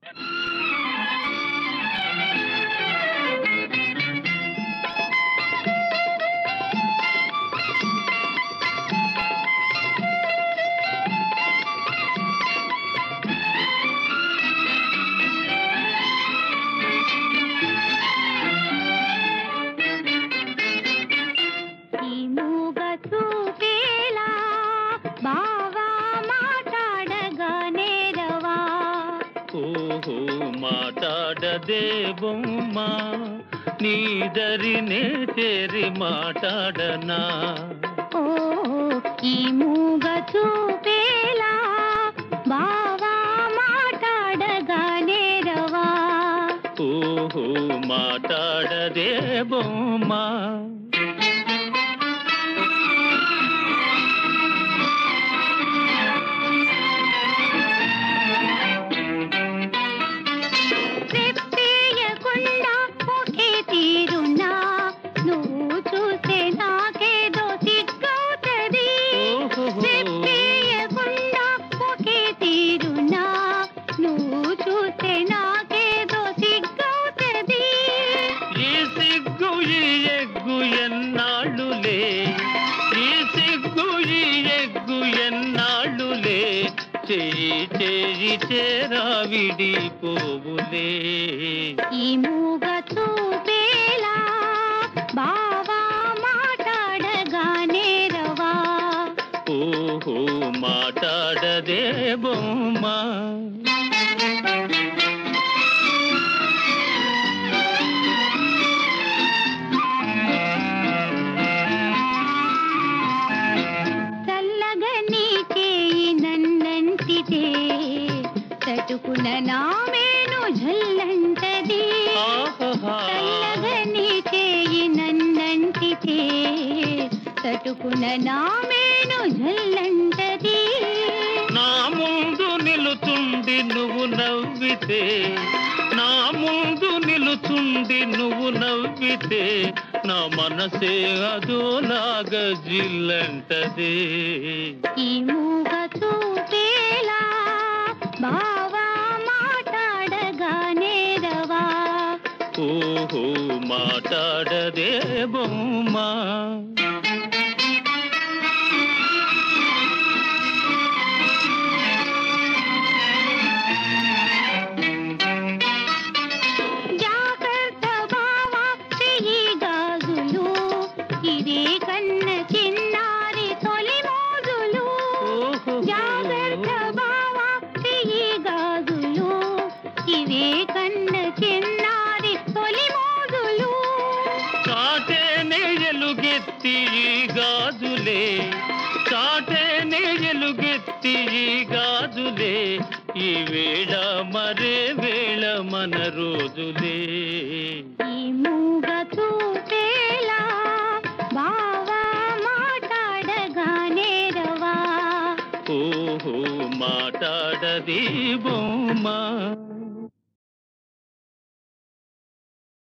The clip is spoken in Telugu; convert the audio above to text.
ఈ మూగ చూపేలా బావా మాట్లాడగా నేరవా ఓహో మాట్లాడదే బొమ్మ నీదరినే చేరి మాట్లాడనా ఓ ఈ మూగ చూపేలా బావా మాట్లాడగా నేరవా ఓహో మాట్లాడదే బొమ్మ చెప్పేయకుండా ఒకే తీరున్నా నువ్వు చూస్తే నాకేదో సిగ్గవుతది ఓహోహో. చెప్పేయకుండా ఒకే తీరున్నా నువ్వు చూస్తే నాకేదో సిగ్గవుతది ఈ సిగ్గు ఈ ఎగ్గు ఎన్నాళ్ళులే ఈ సిగ్గు ఈ ఎగ్గు ఎన్నాళ్ళులే చేయి చేయి చేరావిడి పోవులే ఈ మూగ చూపేలా బావా మాట్లాడగా నేరవా ఓహో మాట్లాడదే బొమ్మ చల్లగా నీ చేయి నన్నంటితే తటుకున నా మేను జల్లంటది ఆహాహా. చల్లగా నీ చేయి నన్నంటితే తటుకున నా మేను జల్లంటది నా ముందు నిలుచుండి నువ్వు నవ్వితే నా ముందు నిలుచుండి నువ్వు నవ్వితే నా మనసే అదోలాగా జిల్లంటదే ఈ మూగ చూపేలా బావా మాట్లాడగా నేరవా ఓహో మాట్లాడదే బొమ్మ జాగ్రత్త బావా చెయ్యి గాజులు ఇదే కన్న చిన్నారి తొలి మోజులు ఓహో జాగ్రత్త బావా చెయ్యి గాజులు ఇవే కన్న చిన్నారి తొలి మోజులు చాటేనే ఎలుగెత్తి ఈ గాజులే చాటేనే ఎలుగెత్తి ఈ గాజులే ఈ వేళ మరే వేళ మన రోజులే ఈ మూగ చూపేలా బావా మాట్లాడగా నేరవా ఓహో మాట్లాడది బొమ్మ